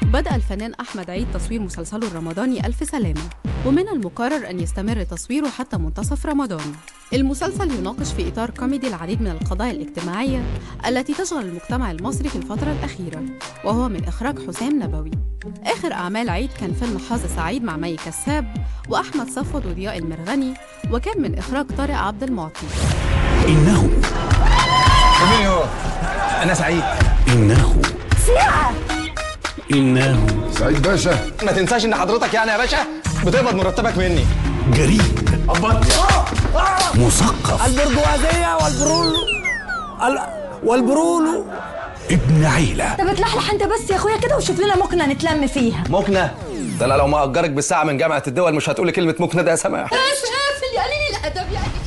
بدأ الفنان أحمد عيد تصوير مسلسله الرمضاني ألف سلامة ومن المقرر أن يستمر تصويره حتى منتصف رمضان المسلسل يناقش في إطار كوميدي العديد من القضايا الاجتماعية التي تشغل المجتمع المصري في الفترة الأخيرة وهو من إخراج حسام نبوي آخر أعمال عيد كان فيلم حظ سعيد مع مي كساب وأحمد صفوت وضياء المرغني وكان من إخراج طارق عبد المعطي إنه مين هو؟ أنا سعيد إنه إنه سعيد باشا ما تنساش إن حضرتك يعني يا باشا بتقبض مرتبك مني جريء مثقف البرجوازية والبرولو ال... والبرولو ابن عيلة طب اتلحلح انت بس يا اخويا كده وشوف لنا مكنه نتلم فيها مكنة ده أنا لو ما أجرك بالساعة من جامعة الدول مش هتقولي كلمة مكنة ده يا سماح قافل يا قليل الادب يا قليل